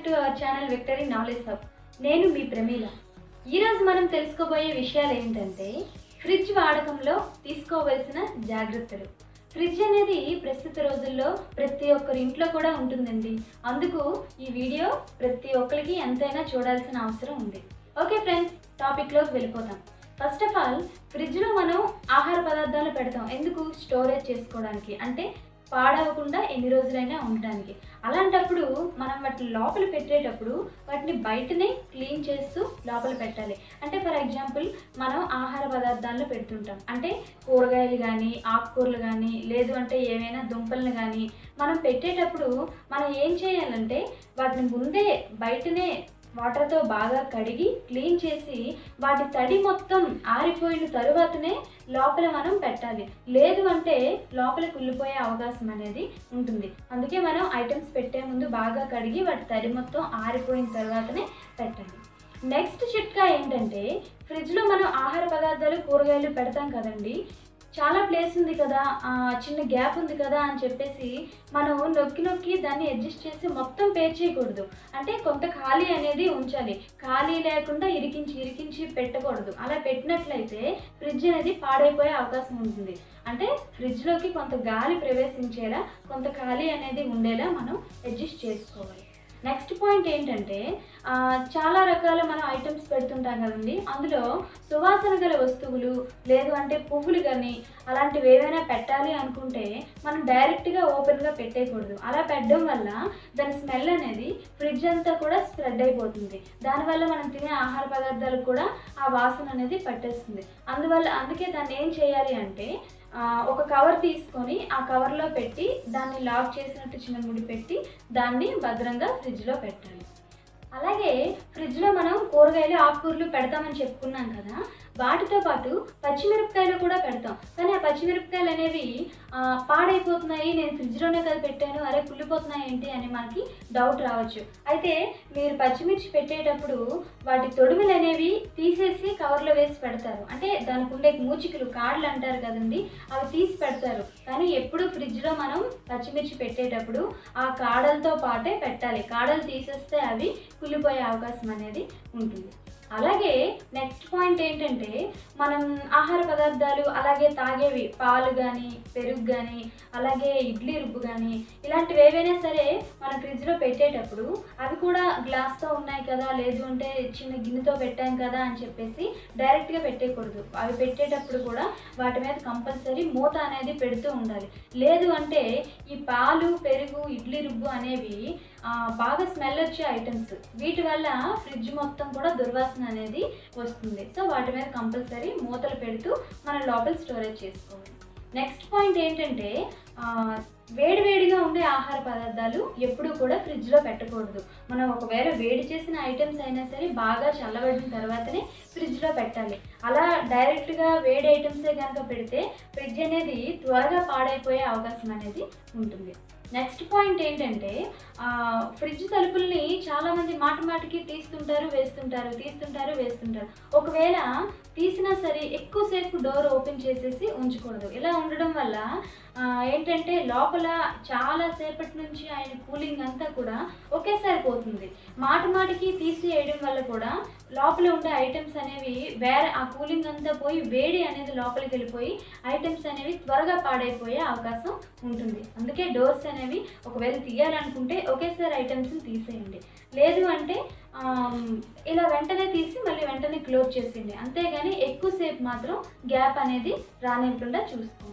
to our channel Victory knowledge hub నేను మీ ప్రమీల ఈరోజు మనం తెలుసుకోబోయే విషయాలు ఏంటంటే ఫ్రిడ్జ్ వాడకంలో తీసుకోవలసిన జాగ్రత్తలు ఫ్రిడ్జ్ అనేది ప్రస్తుత రోజుల్లో ప్రతి ఒక్కరి ఇంట్లో కూడా ఉంటుందండి అందుకు ఈ వీడియో ప్రతి ఒక్కరికి ఎంతైనా చూడాల్సిన అవసరం ఉంది ఓకే ఫ్రెండ్స్ టాపిక్లోకి వెళ్ళిపోతాం ఫస్ట్ ఆఫ్ ఆల్ ఫ్రిడ్జ్లో మనం ఆహార పదార్థాలు పెడతాం ఎందుకు స్టోరేజ్ చేసుకోవడానికి అంటే పాడవకుండా ఎన్ని రోజులైనా ఉండడానికి అలాంటప్పుడు మనం వాటిని లోపల పెట్టేటప్పుడు వాటిని బయటనే క్లీన్ చేస్తూ లోపల పెట్టాలి అంటే ఫర్ ఎగ్జాంపుల్ మనం ఆహార పదార్థాలను పెడుతుంటాం అంటే కూరగాయలు కానీ ఆకుకూరలు కానీ లేదు అంటే ఏవైనా దుంపలను కానీ మనం పెట్టేటప్పుడు మనం ఏం చేయాలంటే వాటిని ముందే బయటనే వాటర్తో బాగా కడిగి క్లీన్ చేసి వాటి తడి మొత్తం ఆరిపోయిన తరువాతనే లోపల మనం పెట్టాలి లేదు అంటే లోపల కుళ్ళిపోయే అవకాశం అనేది ఉంటుంది అందుకే మనం ఐటమ్స్ పెట్టే ముందు బాగా కడిగి వాటి తడి మొత్తం ఆరిపోయిన తర్వాతనే పెట్టాలి నెక్స్ట్ చిట్కా ఏంటంటే ఫ్రిడ్జ్లో మనం ఆహార పదార్థాలు కూరగాయలు పెడతాం కదండి చాలా ప్లేస్ ఉంది కదా ఆ, చిన్న గ్యాప్ ఉంది కదా అని చెప్పేసి మనం నొక్కి నొక్కి దాన్ని అడ్జస్ట్ చేసి మొత్తం పే చేయకూడదు అంటే కొంత ఖాళీ అనేది ఉంచాలి ఖాళీ లేకుండా ఇరికించి ఇరికించి పెట్టకూడదు అలా పెట్టినట్లయితే ఫ్రిడ్జ్ అనేది పాడైపోయే అవకాశం ఉంటుంది అంటే ఫ్రిడ్జ్లోకి కొంత గాలి ప్రవేశించేలా కొంత ఖాళీ అనేది ఉండేలా మనం అడ్జస్ట్ చేసుకోవాలి నెక్స్ట్ పాయింట్ ఏంటంటే ఆ, చాలా రకాల మనం ఐటమ్స్ పెడుతుంటాం కదండి అందులో సువాసన గల వస్తువులు లేదు అంటే పువ్వులు కానీ అలాంటివి ఏవైనా పెట్టాలి అనుకుంటే మనం డైరెక్ట్గా ఓపెన్గా పెట్టేయకూడదు అలా పెట్టడం వల్ల దాని స్మెల్ అనేది ఫ్రిడ్జ్ అంతా కూడా స్ప్రెడ్ అయిపోతుంది దానివల్ల మనం తినే ఆహార పదార్థాలకు కూడా ఆ వాసన అనేది పట్టేస్తుంది అందువల్ల అందుకే దాన్ని ఏం చేయాలి అంటే ఆ, ఒక కవర్ తీసుకొని ఆ కవర్లో పెట్టి దాన్ని లాక్ చేసినట్టు చిన్న ముడి పెట్టి దాన్ని భద్రంగా ఫ్రిడ్జ్లో పెట్టాలి అలాగే ఫ్రిడ్జ్లో మనం కూరగాయలు ఆకుకూరలు పెడతామని చెప్పుకున్నాం కదా వాటితో పాటు పచ్చిమిరపకాయలు కూడా పెడతాం కానీ ఆ పచ్చిమిరపకాయలు అనేవి ఆ, పాడైపోతున్నాయి నేను ఫ్రిడ్జ్లోనే కదా పెట్టాను అరే కుళ్ళిపోతున్నాయి ఏంటి అని మనకి డౌట్ రావచ్చు అయితే మీరు పచ్చిమిర్చి పెట్టేటప్పుడు వాటి తొడుములు అనేవి తీసేసి కవర్లో వేసి పెడతారు అంటే దానికి ఉండే మూచికలు కాడలు అంటారు కదండి అవి తీసి పెడతారు కానీ ఎప్పుడు ఫ్రిడ్జ్లో మనం పచ్చిమిర్చి పెట్టేటప్పుడు ఆ కాడలతో పాటే పెట్టాలి కాడలు తీసేస్తే అవి కుళ్ళిపోయే అవకాశం అనేది ఉంటుంది అలాగే నెక్స్ట్ పాయింట్ ఏంటంటే మనం ఆహార పదార్థాలు అలాగే తాగేవి పాలు కానీ పెరుగు కానీ అలాగే ఇడ్లీ రుబ్బు కానీ ఇలాంటివి ఏవైనా సరే మనం ఫ్రిడ్జ్లో పెట్టేటప్పుడు అవి కూడా గ్లాస్తో ఉన్నాయి కదా లేదు అంటే చిన్న గిన్నెతో పెట్టాం కదా అని చెప్పేసి డైరెక్ట్గా పెట్టేయకూడదు అవి పెట్టేటప్పుడు కూడా వాటి మీద కంపల్సరీ మూత అనేది పెడుతూ ఉండాలి లేదు అంటే ఈ పాలు పెరుగు ఇడ్లీ రుబ్బు అనేవి ఆ, బాగా స్మెల్ వచ్చే ఐటమ్స్ వీటి వల్ల ఫ్రిడ్జ్ మొత్తం కూడా దుర్వాసన అనేది వస్తుంది సో వాటి మీద కంపల్సరీ మూతలు పెడుతూ మనం లోపల స్టోరేజ్ చేసుకోవాలి నెక్స్ట్ పాయింట్ ఏంటంటే ఆ, వేడివేడిగా ఉండే ఆహార పదార్థాలు ఎప్పుడూ కూడా ఫ్రిడ్జ్లో పెట్టకూడదు మనం ఒకవేళ వేడి చేసిన ఐటమ్స్ అయినా సరే బాగా చల్లబడిన తర్వాతనే ఫ్రిడ్జ్లో పెట్టాలి అలా డైరెక్ట్గా వేడి ఐటమ్సే కనుక పెడితే ఫ్రిడ్జ్ అనేది త్వరగా పాడైపోయే అవకాశం అనేది ఉంటుంది నెక్స్ట్ పాయింట్ ఏంటంటే ఆ, ఫ్రిడ్జ్ తలుపుల్ని చాలామంది మాట మాటికి తీస్తుంటారు వేస్తుంటారు తీస్తుంటారు వేస్తుంటారు ఒకవేళ తీసినా సరే ఎక్కువసేపు డోర్ ఓపెన్ చేసేసి ఉంచకూడదు ఇలా ఉండడం వల్ల ఆ, ఏంటంటే లోపల చాలా సేపటి నుంచి ఆయన కూలింగ్ అంతా కూడా ఒకేసారి పోతుంది మాట మాటికి తీసివేయడం వల్ల కూడా లోపల ఉండే ఐటమ్స్ అనేవి వేరే ఆ కూలింగ్ అంతా పోయి వేడి అనేది లోపలికి వెళ్ళిపోయి ఐటమ్స్ అనేవి త్వరగా పాడైపోయే అవకాశం ఉంటుంది అందుకే డోర్స్ అనేవి ఒకవేళ తీయాలనుకుంటే ఒకేసారి ఐటమ్స్ని తీసేయండి లేదు అంటే ఆమ్, ఇలా వెంటనే తీసి మళ్ళీ వెంటనే క్లోజ్ చేసేయండి అంతేగాని ఎక్కువసేపు మాత్రం గ్యాప్ అనేది రానివ్వకుండా చూసుకోండి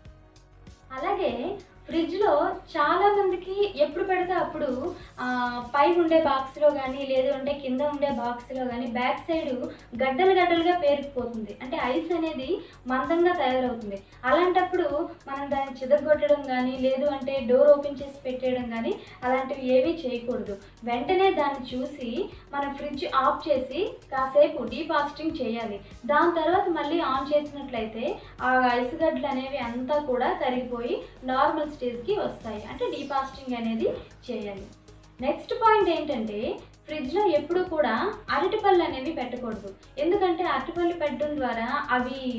అలాగే ఫ్రిడ్జ్లో చాలా మందికి ఎప్పుడు పెడితే అప్పుడు ఆ, పై ఉండే బాక్స్లో కానీ లేదు అంటే కింద ఉండే బాక్స్లో కానీ బ్యాక్ సైడ్ గడ్డలు గడ్డలుగా పేరుకుపోతుంది అంటే ఐస్ అనేది మందంగా తయారవుతుంది అలాంటప్పుడు మనం దాన్ని చిదగొట్టడం కానీ లేదు అంటే డోర్ ఓపెన్ చేసి పెట్టేయడం కానీ అలాంటివి ఏవీ చేయకూడదు వెంటనే దాన్ని చూసి మనం ఫ్రిడ్జ్ ఆఫ్ చేసి కాసేపు డీపాస్టింగ్ చేయాలి దాని తర్వాత మళ్ళీ ఆన్ చేసినట్లయితే ఆ ఐస్ గడ్డలు అనేవి అంతా కూడా కరిగిపోయి నార్మల్ స్టేజ్కి వస్తాయి అంటే డీపాస్టింగ్ అనేది చేయాలి నెక్స్ట్ పాయింట్ ఏంటంటే ఫ్రిడ్జ్లో ఎప్పుడూ కూడా అరటిపళ్ళు అనేవి పెట్టకూడదు ఎందుకంటే అరటిపళ్ళు పెట్టడం ద్వారా అవి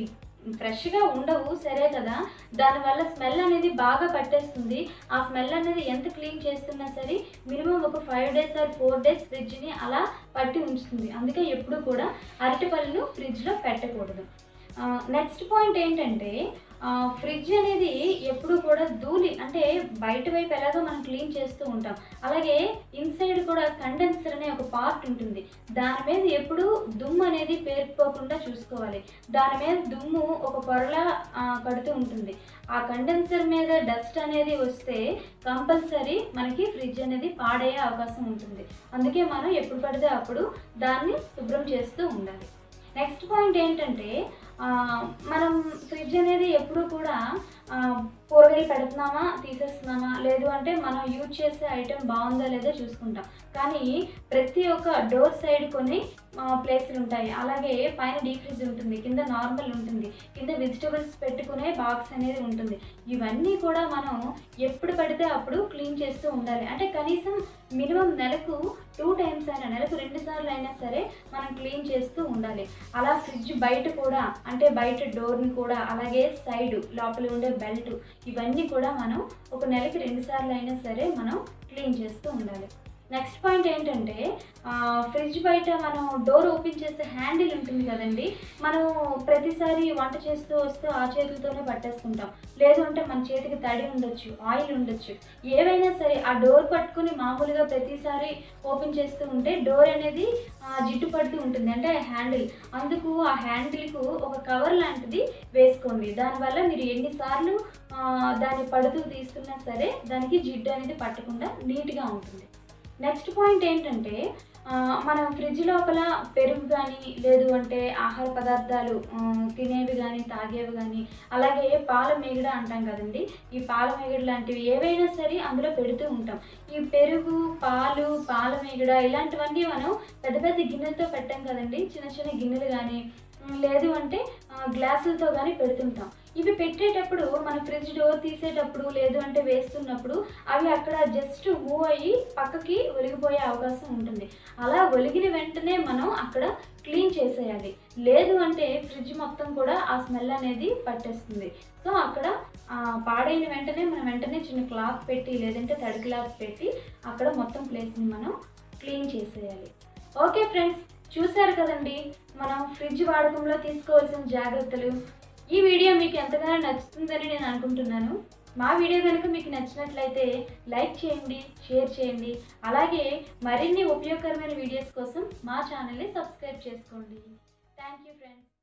ఫ్రెష్గా ఉండవు సరే కదా దానివల్ల స్మెల్ అనేది బాగా పట్టేస్తుంది ఆ స్మెల్ అనేది ఎంత క్లీన్ చేస్తున్నా సరే మినిమం ఒక five days or four days ఫ్రిడ్జ్ని అలా పట్టి ఉంచుతుంది అందుకే ఎప్పుడు కూడా అరటిపళ్ళు ఫ్రిడ్జ్లో పెట్టకూడదు నెక్స్ట్ పాయింట్ ఏంటంటే ఫ్రిడ్జ్ అనేది ఎప్పుడు కూడా ధూళి అంటే బయట వైపు ఎలాగో మనం క్లీన్ చేస్తూ ఉంటాం అలాగే ఇన్సైడ్ కూడా కండెన్సర్ అనే ఒక పార్ట్ ఉంటుంది దాని మీద ఎప్పుడు దుమ్ము అనేది పేరుకోకుండా చూసుకోవాలి దాని మీద దుమ్ము ఒక పొరలా ఆ, కడుతూ ఉంటుంది ఆ కండెన్సర్ మీద డస్ట్ అనేది వస్తే కంపల్సరీ మనకి ఫ్రిడ్జ్ అనేది పాడయ్యే అవకాశం ఉంటుంది అందుకే మనం ఎప్పుడు పడితే అప్పుడు దాన్ని శుభ్రం చేస్తూ ఉండాలి నెక్స్ట్ పాయింట్ ఏంటంటే ఆ, మనం ఫ్రిడ్జ్ అనేది ఎప్పుడు కూడా ఆ, కూరగాయలు పెడుతున్నామా తీసేస్తున్నామా లేదు అంటే మనం యూజ్ చేసే ఐటెం బాగుందా లేదా చూసుకుంటాం కానీ ప్రతి ఒక్క డోర్ సైడ్ కొన్ని ప్లేస్లు ఉంటాయి అలాగే పైన డీప్ ఫ్రిడ్జ్ ఉంటుంది కింద నార్మల్ ఉంటుంది కింద వెజిటబుల్స్ పెట్టుకునే బాక్స్ అనేది ఉంటుంది ఇవన్నీ కూడా మనం ఎప్పుడు పడితే అప్పుడు క్లీన్ చేస్తూ ఉండాలి అంటే కనీసం మినిమం నెలకు టూ టైమ్స్ అయినా నెలకు రెండు సార్లు అయినా సరే మనం క్లీన్ చేస్తూ ఉండాలి అలా ఫ్రిడ్జ్ బయట కూడా అంటే బయట డోర్ని కూడా అలాగే సైడ్ లోపల ఉండే బెల్ట్ ఇవన్నీ కూడా మనం ఒక నెలకి రెండు సార్లు అయినా సరే మనం క్లీన్ చేస్తూ ఉండాలి నెక్స్ట్ పాయింట్ ఏంటంటే ఆ, ఫ్రిడ్జ్ బయట మనం డోర్ ఓపెన్ చేసే హ్యాండిల్ ఉంటుంది కదండి మనం ప్రతిసారి వంట చేస్తూ వస్తూ ఆ చేతులతోనే పట్టేస్తుంటాం లేదు అంటే మన చేతికి తడి ఉండొచ్చు ఆయిల్ ఉండొచ్చు ఏవైనా సరే ఆ డోర్ పట్టుకుని మామూలుగా ప్రతిసారి ఓపెన్ చేస్తూ ఉంటే డోర్ అనేది ఆ, జిడ్డు పడుతూ ఉంటుంది అంటే హ్యాండిల్ అందుకు ఆ హ్యాండిల్కు ఒక కవర్ లాంటిది వేసుకోండి దానివల్ల మీరు ఎన్నిసార్లు ఆ, దాన్ని పడుతూ తీస్తున్నా సరే దానికి జిడ్డు అనేది పట్టకుండా నీట్గా ఉంటుంది నెక్స్ట్ పాయింట్ ఏంటంటే ఆ, మనం ఫ్రిడ్జ్ లోపల పెరుగు కానీ లేదు అంటే ఆహార పదార్థాలు ఆ, తినేవి కానీ తాగేవి కానీ అలాగే పాల మేగడ అంటాం కదండి ఈ పాల మేగడ లాంటివి ఏవైనా సరే అందులో పెడుతూ ఉంటాం ఈ పెరుగు పాలు పాల మేగడ ఇలాంటివన్నీ మనం పెద్ద పెద్ద గిన్నెలతో పెట్టాం కదండి చిన్న చిన్న గిన్నెలు కానీ ఉమ్, లేదు అంటే ఆ, గ్లాసులతో కానీ పెడుతుంటాం ఇవి పెట్టేటప్పుడు మన ఫ్రిడ్జ్ డోర్ తీసేటప్పుడు లేదు అంటే వేస్తున్నప్పుడు అవి అక్కడ జస్ట్ మూవ్ అయ్యి పక్కకి ఒలిగిపోయే అవకాశం ఉంటుంది అలా ఒలిగిన వెంటనే మనం అక్కడ క్లీన్ చేసేయాలి లేదు అంటే ఫ్రిడ్జ్ మొత్తం కూడా ఆ స్మెల్ అనేది పట్టేస్తుంది సో అక్కడ ఆ, పాడైన వెంటనే మనం వెంటనే చిన్న క్లాత్ పెట్టి లేదంటే తడి క్లాత్ పెట్టి అక్కడ మొత్తం ప్లేస్ని మనం క్లీన్ చేసేయాలి ఓకే ఫ్రెండ్స్ చూశారు కదండి మనం ఫ్రిడ్జ్ వాడకంలో తీసుకోవాల్సిన జాగ్రత్తలు ఈ వీడియో మీకు ఎంతగానో నచ్చుతుందని నేను అనుకుంటున్నాను మా వీడియో కనుక మీకు నచ్చినట్లయితే లైక్ చేయండి షేర్ చేయండి అలాగే మరిన్ని ఉపయోగకరమైన వీడియోస్ కోసం మా ఛానల్ని సబ్స్క్రైబ్ చేసుకోండి థ్యాంక్ యూ ఫ్రెండ్స్